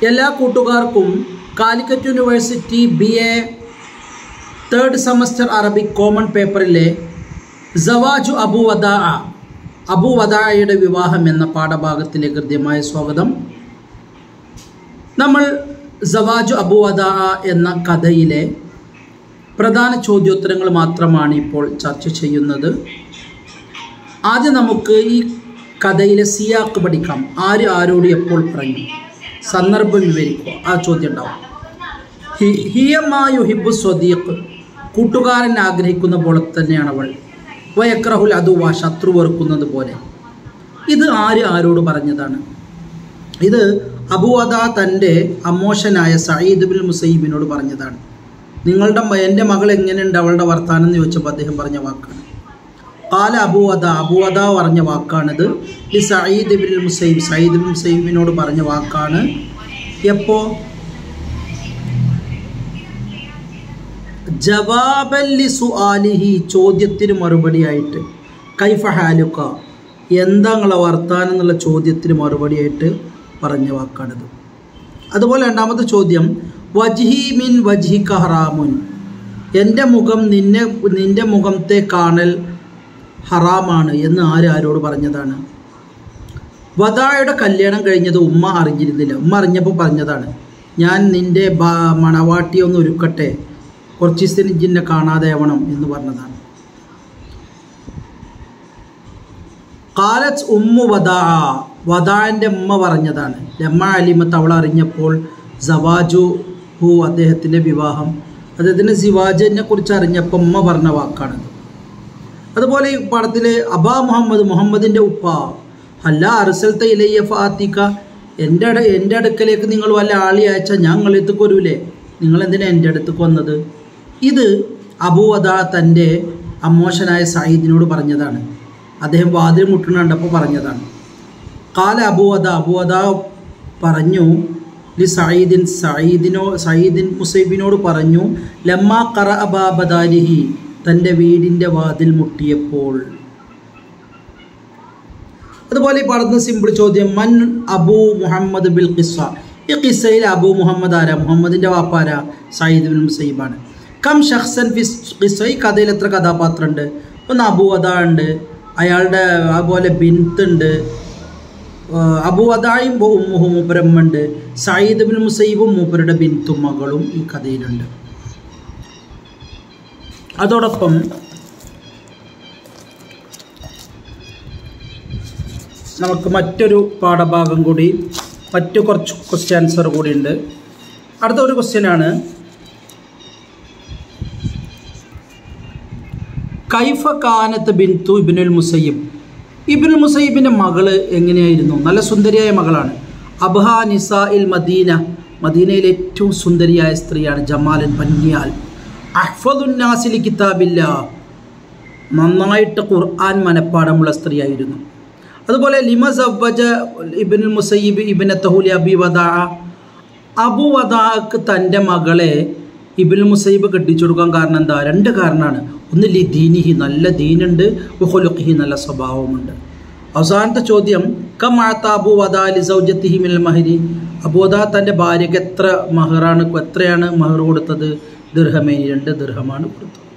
എല്ലാ കൂട്ടുകാർക്കും Calicut university B A third semester Arabic common പേപ്പറിലെ സവാജു അബു വദാ അബു വദായുടെ വിവാഹം എന്ന പാഠഭാഗത്തിലേക്ക് കൃത്യമായ സ്വാഗതം നമ്മൾ സവാജു അബു വദാ എന്ന കഥയിലെ പ്രധാന ചോദ്യോത്തരങ്ങൾ മാത്രമാണ് ഇപ്പോൾ ചർച്ച ചെയ്യുന്നത് ആദ്യം നമുക്ക് ഈ കഥയിലെ സിയാക്ക് പഠിക്കാം ആര് ആരോട് എപ്പോൾ പറഞ്ഞു സന്ദർഭം വിവരിക്കുക ആ ചോദ്യം ഉണ്ടാവും ഹി- ഹിയമായു ഹിബു സ്വദീഖ് കൂട്ടുകാരൻ ആഗ്രഹിക്കുന്ന പോലെ തന്നെയാണ് അവൾ വയക്രഹുൽ അതുവ ശത്രു വെറുക്കുന്നത് പോലെ ഇത് ആര് ആരോട് പറഞ്ഞതാണ് ഇത് അബുവദ തൻ്റെ അമോഷനായ സയ്യിദ് ബിൻ മുസൈബിനോട് പറഞ്ഞതാണ് നിങ്ങളുടെ മ- എൻ്റെ മകൾ എങ്ങനെയുണ്ട് അവളുടെ വർത്താനം എന്ന് ചോദിച്ചപ്പോൾ അദ്ദേഹം പറഞ്ഞ വാക്കാണ് കാല അബുവദ അബുവദ പറഞ്ഞ വാക്കാണിത് ഈ Sayyid bin Musaib Sayyid bin മുസൈബിനോട് പറഞ്ഞ വാക്കാണ് എപ്പോ ജവാബല്ലി സുആലിഹി ചോദ്യത്തിന് മറുപടിയായിട്ട് കൈഫ ഹാലുക്ക എന്താ നിങ്ങളെ വർത്താനം എന്നുള്ള ചോദ്യത്തിന് മറുപടിയായിട്ട് പറഞ്ഞ വാക്കാണിത് അതുപോലെ രണ്ടാമത്തെ ചോദ്യം വജ്ഹി മിൻ വജ്ഹിക ഹറാമുൻ എൻ്റെ മുഖം നിന്നെ നിൻ്റെ മുഖത്തെ കാണൽ ഹറാമാണ് എന്ന് ആര് ആരോട് പറഞ്ഞതാണ് വദായുടെ കല്യാണം കഴിഞ്ഞത് ഉമ്മ അറിഞ്ഞിരുന്നില്ല ഉമ്മ അറിഞ്ഞപ്പോൾ പറഞ്ഞതാണ് ഞാൻ നിൻ്റെ ബാ മണവാട്ടി ഒന്ന് ഒരുക്കട്ടെ കുറച്ച് ദിവസത്തിന് ജിന്നെ കാണാതെ ആവണം എന്ന് പറഞ്ഞതാണ് കാലത്ത് ഉമ്മു വദാ വദാൻ്റെ ഉമ്മ പറഞ്ഞതാണ് ലമ്മ അലിമത്ത് അവൾ അറിഞ്ഞപ്പോൾ സവാജു ഹു അദ്ദേഹത്തിൻ്റെ വിവാഹം അദ്ദേഹത്തിൻ്റെ സിവാജിനെ കുറിച്ച് അറിഞ്ഞപ്പോൾ ഉമ്മ പറഞ്ഞ വാക്കാണിത് അതുപോലെ ഈ പടത്തിലെ അബാ മുഹമ്മദ് മുഹമ്മദിൻ്റെ ഉപ്പ അല്ല അറുസൽത്ത ഇലയ്യ ഫാത്തിക്ക എൻ്റെ അട എൻ്റെ അടുക്കലേക്ക് നിങ്ങൾ വല്ല ആളി അയച്ചാൽ ഞാൻ നിങ്ങളെടുത്തേക്ക് വരൂലേ നിങ്ങൾ എന്തിനാ എൻ്റെ അടുത്തേക്ക് വന്നത് ഇത് അബൂവദ തൻ്റെ അമ്മോശനായ സയ്യിദിനോട് പറഞ്ഞതാണ് അദ്ദേഹം വാതിൽ മുട്ടുന്നുണ്ടപ്പോൾ പറഞ്ഞതാണ് കാല അബൂവദ അബൂവദ പറഞ്ഞു ലി സയ്യിദിൻ സയ്യിദിനോ സയ്യിദിൻ മുസൈബിനോട് പറഞ്ഞു ലമ്മ കറ അബാബദാരിഹി തൻ്റെ വീടിൻ്റെ വാതിൽ മുട്ടിയപ്പോൾ അതുപോലെ ഈ പറഞ്ഞ സിമ്പിൾ ചോദ്യം മൻ അബു മുഹമ്മദ് ബിൽ ഖിസ്സ ഈ ഖിസ്സയിൽ അബു മുഹമ്മദ് ആരാ മുഹമ്മദിൻ്റെ വാപ്പാര സയ്യിദ് ബിൻ മുസൈബാണ് കം ഷഖ്സൻ ഫിസ് ഖിസ്സ ഈ കഥയിൽ എത്ര കഥാപാത്രമുണ്ട് ഒന്ന് അബു അദ ഉണ്ട് അയാളുടെ അതുപോലെ ബിൻത്ത് ഉണ്ട് അബു അദായും ഉമ്മുഹു മൂപ്പരമ്മുണ്ട് സയ്യിദ് ബിൻ മുസൈബും മൂപ്പരുടെ ബിൻത്തും മകളും ഈ കഥയിലുണ്ട് അതോടൊപ്പം നമുക്ക് മറ്റൊരു പാഠഭാഗം കൂടി മറ്റു കുറച്ച് ക്വസ്റ്റ്യൻ ആൻസർ കൂടി ഉണ്ട് അടുത്ത ഒരു ക്വസ്റ്റ്യനാണ് കൈഫ കാനത്ത് ബിൻതു ഇബിനുൽ മുസയ്യിബ് ഇബിനുൽ മുസയ്യിബിൻ്റെ മകള് എങ്ങനെയായിരുന്നു നല്ല സുന്ദരിയായ മകളാണ് അബ്ഹ നിസ ഇൽ മദീന മദീനയിലെ ഏറ്റവും സുന്ദരിയായ സ്ത്രീയാണ് ജമാലൻ പന്യാൽ അഹ്ഫദുന്നാസിലി കിതാബില്ല നന്നായിട്ട് ഖുർആൻ മനപ്പാടമുള്ള സ്ത്രീയായിരുന്നു അതുപോലെ ലിമ സവ്വജ ഇബിൻ മുസയ്യിബ് ഇബിൻ തഹുലി അബി വദാ അബു വദാക്ക് തൻ്റെ മകളെ ഇബിൻ മുസൈബ് കെട്ടിച്ചു കൊടുക്കാൻ കാരണം എന്താ രണ്ട് കാരണമാണ് ഒന്ന് ലി ദീനിഹി നല്ല ദീനുണ്ട് ഹുലുഖിഹി നല്ല സ്വഭാവമുണ്ട് അവസാനത്തെ ചോദ്യം കം ആത്ത അബു വദാ ലി സൗജത്തിഹി മിൽ മഹരി അബൂദ തൻ്റെ ഭാര്യയ്ക്ക് എത്ര മഹറാണ് എത്രയാണ് മഹർ കൊടുത്തത് ദീർഘമേനി രണ്ട് ദീർഘമാണ് കൊടുത്തത്